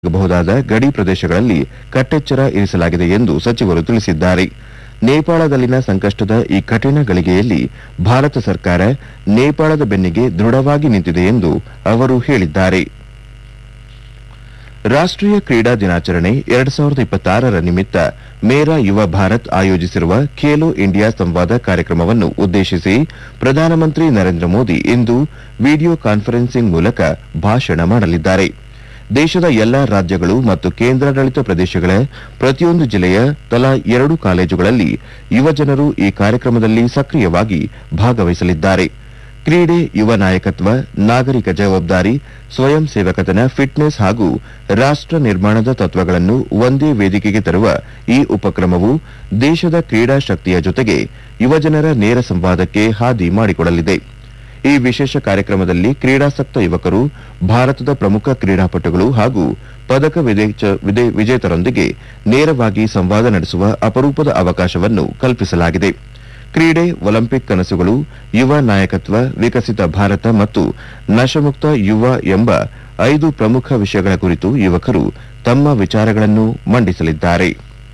ಆಗಬಹುದಾದ ಗಡಿ ಪ್ರದೇಶಗಳಲ್ಲಿ ಕಟ್ಟೆಚ್ಚರ ಇರಿಸಲಾಗಿದೆ ಎಂದು ಸಚಿವರು ತಿಳಿಸಿದ್ದಾರೆ ನೇಪಾಳದಲ್ಲಿನ ಸಂಕಷ್ಟದ ಈ ಕಠಿಣ ಗಳಿಗೆಯಲ್ಲಿ ಭಾರತ ಸರ್ಕಾರ ನೇಪಾಳದ ಬೆನ್ನಿಗೆ ದೃಢವಾಗಿ ನಿಂತಿದೆ ಎಂದು ಅವರು ಹೇಳಿದ್ದಾರೆ ರಾಷ್ಟ್ರೀಯ ಕ್ರೀಡಾ ದಿನಾಚರಣೆ ಎರಡ್ ಸಾವಿರದ ಇಪ್ಪತ್ತಾರರ ನಿಮಿತ್ತ ಮೇರಾ ಯುವ ಭಾರತ್ ಆಯೋಜಿಸಿರುವ ಖೇಲೋ ಇಂಡಿಯಾ ಸಂವಾದ ಕಾರ್ಯಕ್ರಮವನ್ನು ಉದ್ದೇಶಿಸಿ ಪ್ರಧಾನಮಂತ್ರಿ ನರೇಂದ್ರ ಮೋದಿ ಇಂದು ವಿಡಿಯೋ ಕಾನ್ಫರೆನ್ಸಿಂಗ್ ಮೂಲಕ ಭಾಷಣ ಮಾಡಲಿದ್ದಾರೆ ದೇಶದ ಎಲ್ಲಾ ರಾಜ್ಯಗಳು ಮತ್ತು ಕೇಂದ್ರಾಡಳಿತ ಪ್ರದೇಶಗಳ ಪ್ರತಿಯೊಂದು ಜಿಲ್ಲೆಯ ತಲಾ ಎರಡು ಕಾಲೇಜುಗಳಲ್ಲಿ ಯುವಜನರು ಈ ಕಾರ್ಯಕ್ರಮದಲ್ಲಿ ಸಕ್ರಿಯವಾಗಿ ಭಾಗವಹಿಸಲಿದ್ದಾರೆ ಕ್ರೀಡೆ ಯುವ ನಾಯಕತ್ವ ನಾಗರಿಕ ಜವಾಬ್ದಾರಿ ಸ್ವಯಂ ಸೇವಕತನ ಫಿಟ್ನೆಸ್ ಹಾಗೂ ರಾಷ್ಟ್ರ ನಿರ್ಮಾಣದ ತತ್ವಗಳನ್ನು ಒಂದೇ ವೇದಿಕೆಗೆ ತರುವ ಈ ಉಪಕ್ರಮವು ದೇಶದ ಕ್ರೀಡಾ ಶಕ್ತಿಯ ಜೊತೆಗೆ ಯುವಜನರ ನೇರ ಸಂವಾದಕ್ಕೆ ಹಾದಿ ಮಾಡಿಕೊಡಲಿದೆ ಈ ವಿಶೇಷ ಕಾರ್ಯಕ್ರಮದಲ್ಲಿ ಕ್ರೀಡಾಸಕ್ತ ಯುವಕರು ಭಾರತದ ಪ್ರಮುಖ ಕ್ರೀಡಾಪಟುಗಳು ಹಾಗೂ ಪದಕ ವಿಜೇಚ- ವಿಜೇ- ವಿಜೇತರೊಂದಿಗೆ ನೇರವಾಗಿ ಸಂವಾದ ನಡೆಸುವ ಅಪರೂಪದ ಅವಕಾಶವನ್ನು ಕಲ್ಪಿಸಲಾಗಿದೆ ಕ್ರೀಡೆ ಒಲಿಂಪಿಕ್ ಕನಸುಗಳು ಯುವ ನಾಯಕತ್ವ ವಿಕಸಿತ ಭಾರತ ಮತ್ತು ನಶಮುಕ್ತ ಯುವ ಎಂಬ ಐದು ಪ್ರಮುಖ ವಿಷಯಗಳ ಕುರಿತು ಯುವಕರು ತಮ್ಮ ವಿಚಾರಗಳನ್ನು ಮಂಡಿಸಲಿದ್ದಾರೆ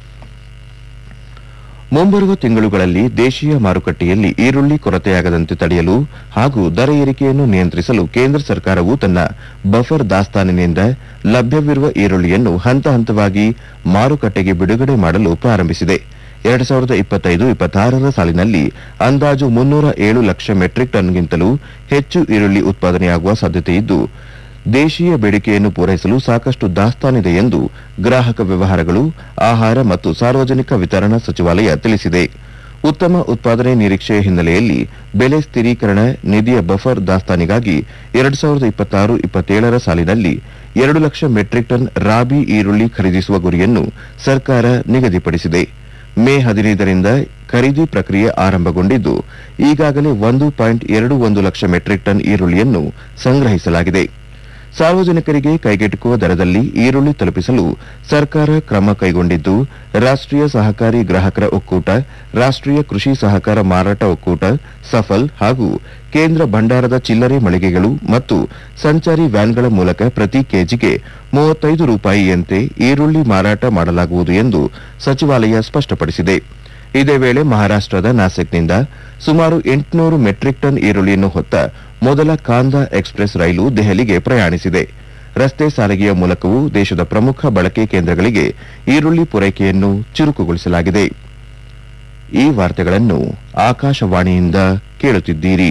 ಮುಂಬರುವ ತಿಂಗಳುಗಳಲ್ಲಿ ದೇಶೀಯ ಮಾರುಕಟ್ಟೆಯಲ್ಲಿ ಈರುಳ್ಳಿ ಕೊರತೆಯಾಗದಂತೆ ತಡೆಯಲು ಹಾಗೂ ದರ ಏರಿಕೆಯನ್ನು ನಿಯಂತ್ರಿಸಲು ಕೇಂದ್ರ ಸರ್ಕಾರವು ತನ್ನ ಬಫರ್ ದಾಸ್ತಾನಿನಿಂದ ಲಭ್ಯವಿರುವ ಈರುಳ್ಳಿಯನ್ನು ಹಂತ ಹಂತವಾಗಿ ಮಾರುಕಟ್ಟೆಗೆ ಬಿಡುಗಡೆ ಮಾಡಲು ಪ್ರಾರಂಭಿಸಿದೆ ಎರಡ್ ಸಾವಿರದ ಇಪ್ಪತ್ತೈದು ಇಪ್ಪತ್ತಾರರ ಸಾಲಿನಲ್ಲಿ ಅಂದಾಜು ಮುನ್ನೂರ ಏಳು ಲಕ್ಷ ಮೆಟ್ರಿಕ್ ಟನ್ಗಿಂತಲೂ ಹೆಚ್ಚು ಈರುಳ್ಳಿ ಉತ್ಪಾದನೆಯಾಗುವ ಸಾಧ್ಯತೆಯಿದ್ದು ದೇಶೀಯ ಬೇಡಿಕೆಯನ್ನು ಪೂರೈಸಲು ಸಾಕಷ್ಟು ದಾಸ್ತಾನಿದೆ ಎಂದು ಗ್ರಾಹಕ ವ್ಯವಹಾರಗಳು ಆಹಾರ ಮತ್ತು ಸಾರ್ವಜನಿಕ ವಿತರಣಾ ಸಚಿವಾಲಯ ತಿಳಿಸಿದೆ ಉತ್ತಮ ಉತ್ಪಾದನೆ ನಿರೀಕ್ಷೆಯ ಹಿನ್ನೆಲೆಯಲ್ಲಿ ಬೆಲೆ ಸ್ಥಿರೀಕರಣ ನಿಧಿಯ ಬಫರ್ ದಾಸ್ತಾನಿಗಾಗಿ ಎರಡ್ ಸಾವಿರದ ಇಪ್ಪತ್ತಾರು ಇಪ್ಪತ್ತೇಳರ ಸಾಲಿನಲ್ಲಿ ಎರಡು ಲಕ್ಷ ಮೆಟ್ರಿಕ್ ಟನ್ ರಾಬಿ ಈರುಳ್ಳಿ ಖರೀದಿಸುವ ಗುರಿಯನ್ನು ಸರ್ಕಾರ ನಿಗದಿಪಡಿಸಿದೆ ಮೇ ಹದಿನೈದರಿಂದ ಖರೀದಿ ಪ್ರಕ್ರಿಯೆ ಆರಂಭಗೊಂಡಿದ್ದು ಈಗಾಗಲೇ ಒಂದು ಪಾಯಿಂಟ್ ಎರಡು ಒಂದು ಲಕ್ಷ ಮೆಟ್ರಿಕ್ ಟನ್ ಈರುಳ್ಳಿಯನ್ನು ಸಂಗ್ರಹಿಸಲಾಗಿದೆ ಸಾರ್ವಜನಿಕರಿಗೆ ಕೈಗೆಟುಕುವ ದರದಲ್ಲಿ ಈರುಳ್ಳಿ ತಲುಪಿಸಲು ಸರ್ಕಾರ ಕ್ರಮ ಕೈಗೊಂಡಿದ್ದು ರಾಷ್ಟ್ರೀಯ ಸಹಕಾರಿ ಗ್ರಾಹಕರ ಒಕ್ಕೂಟ ರಾಷ್ಟ್ರೀಯ ಕೃಷಿ ಸಹಕಾರ ಮಾರಾಟ ಒಕ್ಕೂಟ ಸಫಲ್ ಹಾಗೂ ಕೇಂದ್ರ ಭಂಡಾರದ ಚಿಲ್ಲರೆ ಮಳಿಗೆಗಳು ಮತ್ತು ಸಂಚಾರಿ ವ್ಯಾನ್ಗಳ ಮೂಲಕ ಪ್ರತಿ ಕೆಜಿಗೆ ಮೂವತ್ತೈದು ರೂಪಾಯಿಯಂತೆ ಈರುಳ್ಳಿ ಮಾರಾಟ ಮಾಡಲಾಗುವುದು ಎಂದು ಸಚಿವಾಲಯ ಸ್ಪಷ್ಟಪಡಿಸಿದೆ ಇದೇ ವೇಳೆ ಮಹಾರಾಷ್ಟದ ನಾಸಿಕ್ನಿಂದ ಸುಮಾರು ಎಂಟುನೂರು ಮೆಟ್ರಿಕ್ ಟನ್ ಈರುಳ್ಳಿಯನ್ನು ಹೊತ್ತ ಮೊದಲ ಕಾಂದಾ ಎಕ್ಸ್ಪ್ರೆಸ್ ರೈಲು ದೆಹಲಿಗೆ ಪ್ರಯಾಣಿಸಿದೆ ರಸ್ತೆ ಸಾರಿಗೆಯ ಮೂಲಕವೂ ದೇಶದ ಪ್ರಮುಖ ಬಳಕೆ ಕೇಂದ್ರಗಳಿಗೆ ಈರುಳ್ಳಿ ಪೂರೈಕೆಯನ್ನು ಚುರುಕುಗೊಳಿಸಲಾಗಿದೆ ಈ ವಾರ್ತೆಗಳನ್ನು ಆಕಾಶವಾಣಿಯಿಂದ ಕೇಳುತ್ತಿದ್ದೀರಿ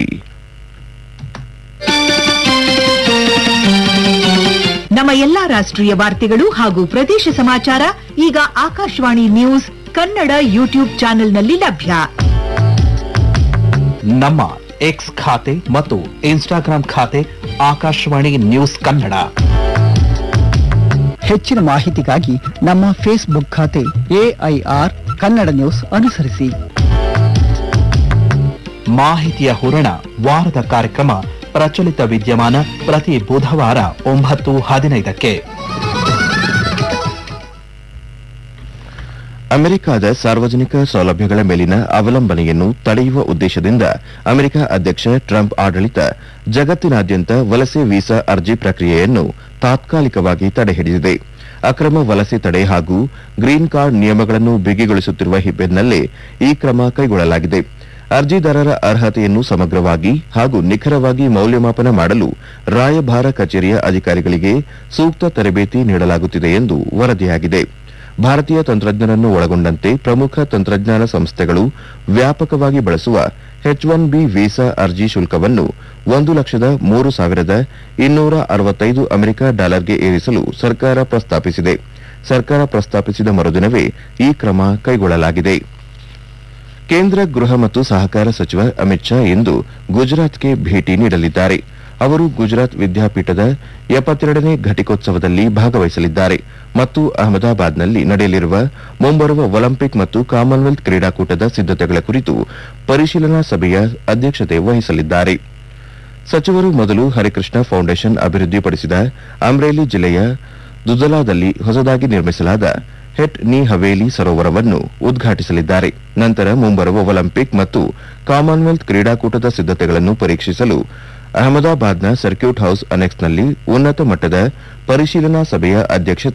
ನಮ್ಮ ಎಲ್ಲಾ ರಾಷ್ಟ್ರೀಯ ವಾರ್ತೆಗಳು ಹಾಗೂ ಪ್ರದೇಶ ಸಮಾಚಾರ ಈಗ ಆಕಾಶವಾಣಿ ನ್ಯೂಸ್ ಕನ್ನಡ ಯೂಟ್ಯೂಬ್ ಚಾನೆಲ್ನಲ್ಲಿ ಲಭ್ಯ ನಮ್ಮ ಎಕ್ಸ್ ಖಾತೆ ಮತ್ತು ಇನ್ಸ್ಟಾಗ್ರಾಂ ಖಾತೆ ಆಕಾಶವಾಣಿ ನ್ಯೂಸ್ ಕನ್ನಡ ಹೆಚ್ಚಿನ ಮಾಹಿತಿಗಾಗಿ ನಮ್ಮ ಫೇಸ್ಬುಕ್ ಖಾತೆ ಎಐಆರ್ ಕನ್ನಡ ನ್ಯೂಸ್ ಅನುಸರಿಸಿ ಮಾಹಿತಿಯ ಹೂರಣ ವಾರದ ಕಾರ್ಯಕ್ರಮ ಪ್ರಚಲಿತ ವಿದ್ಯಮಾನ ಪ್ರತಿ ಬುಧವಾರ ಒಂಬತ್ತು ಹದಿನೈದಕ್ಕೆ ಅಮೆರಿಕದ ಸಾರ್ವಜನಿಕ ಸೌಲಭ್ಯಗಳ ಮೇಲಿನ ಅವಲಂಬನೆಯನ್ನು ತಡೆಯುವ ಉದ್ದೇಶದಿಂದ ಅಮೆರಿಕ ಅಧ್ಯಕ್ಷ ಟ್ರಂಪ್ ಆಡಳಿತ ಜಗತ್ತಿನಾದ್ಯಂತ ವಲಸೆ ವೀಸಾ ಅರ್ಜಿ ಪ್ರಕ್ರಿಯೆಯನ್ನು ತಾತ್ಕಾಲಿಕವಾಗಿ ತಡೆಹಿಡಿದಿದೆ ಅಕ್ರಮ ವಲಸೆ ತಡೆ ಹಾಗೂ ಗ್ರೀನ್ ಕಾರ್ಡ್ ನಿಯಮಗಳನ್ನು ಬಿಗಿಗೊಳಿಸುತ್ತಿರುವ ಬೆನ್ನಲ್ಲೇ ಈ ಕ್ರಮ ಕೈಗೊಳ್ಳಲಾಗಿದೆ ಅರ್ಜಿದಾರರ ಅರ್ಹತೆಯನ್ನು ಸಮಗ್ರವಾಗಿ ಹಾಗೂ ನಿಖರವಾಗಿ ಮೌಲ್ಯಮಾಪನ ಮಾಡಲು ರಾಯಭಾರ ಕಚೇರಿಯ ಅಧಿಕಾರಿಗಳಿಗೆ ಸೂಕ್ತ ತರಬೇತಿ ನೀಡಲಾಗುತ್ತಿದೆ ಎಂದು ವರದಿಯಾಗಿದೆ ಭಾರತೀಯ ತಂತ್ರಜ್ಞರನ್ನು ಒಳಗೊಂಡಂತೆ ಪ್ರಮುಖ ತಂತ್ರಜ್ಞಾನ ಸಂಸ್ಥೆಗಳು ವ್ಯಾಪಕವಾಗಿ ಬಳಸುವ ಎಚ್ ಒನ್ ಬಿ ವೀಸಾ ಅರ್ಜಿ ಶುಲ್ಕವನ್ನು ಒಂದು ಲಕ್ಷದ ಮೂರು ಸಾವಿರದ ಇನ್ನೂರ ಅರವತ್ತೈದು ಅಮೆರಿಕ ಡಾಲರ್ಗೆ ಏರಿಸಲು ಸರ್ಕಾರ ಪ್ರಸ್ತಾಪಿಸಿದೆ ಸರ್ಕಾರ ಪ್ರಸ್ತಾಪಿಸಿದ ಮರುದಿನವೇ ಈ ಕ್ರಮ ಕೈಗೊಳ್ಳಲಾಗಿದೆ ಕೇಂದ್ರ ಗೃಹ ಮತ್ತು ಸಹಕಾರ ಸಚಿವ ಅಮಿತ್ ಶಾ ಇಂದು ಗುಜರಾತ್ಗೆ ಭೇಟಿ ನೀಡಲಿದ್ದಾರೆ ಅವರು ಗುಜರಾತ್ ವಿದ್ಯಾಪೀಠದ ಎಪ್ಪತ್ತೆರಡನೇ ಘಟಿಕೋತ್ಸವದಲ್ಲಿ ಭಾಗವಹಿಸಲಿದ್ದಾರೆ ಮತ್ತು ಅಹಮದಾಬಾದ್ನಲ್ಲಿ ನಡೆಯಲಿರುವ ಮುಂಬರುವ ಒಲಿಂಪಿಕ್ ಮತ್ತು ಕಾಮನ್ವೆಲ್ತ್ ಕ್ರೀಡಾಕೂಟದ ಸಿದ್ದತೆಗಳ ಕುರಿತು ಪರಿಶೀಲನಾ ಸಭೆಯ ಅಧ್ಯಕ್ಷತೆ ವಹಿಸಲಿದ್ದಾರೆ ಸಚಿವರು ಮೊದಲು ಹರಿಕೃಷ್ಣ ಫೌಂಡೇಶನ್ ಅಭಿವೃದ್ಧಿಪಡಿಸಿದ ಅಮ್ರೇಲಿ ಜಿಲ್ಲೆಯ ದುದಲಾದಲ್ಲಿ ಹೊಸದಾಗಿ ನಿರ್ಮಿಸಲಾದ ಹೆಟ್ ನಿ ಹವೇಲಿ ಸರೋವರವನ್ನು ಉದ್ಘಾಟಿಸಲಿದ್ದಾರೆ ನಂತರ ಮುಂಬರುವ ಒಲಿಂಪಿಕ್ ಮತ್ತು ಕಾಮನ್ವೆಲ್ತ್ ಕ್ರೀಡಾಕೂಟದ ಸಿದ್ದತೆಗಳನ್ನು ಪರೀಕ್ಷಿಸಲು ಅಹಮದಾಬಾದ್ನ ಸರ್ಕ್ಯೂಟ್ ಹೌಸ್ ಅನೆಕ್ಸ್ನಲ್ಲಿ ಉನ್ನತ ಮಟ್ಟದ ಪರಿಶೀಲನಾ ಸಭೆಯ ಅಧ್ಯಕ್ಷತೆ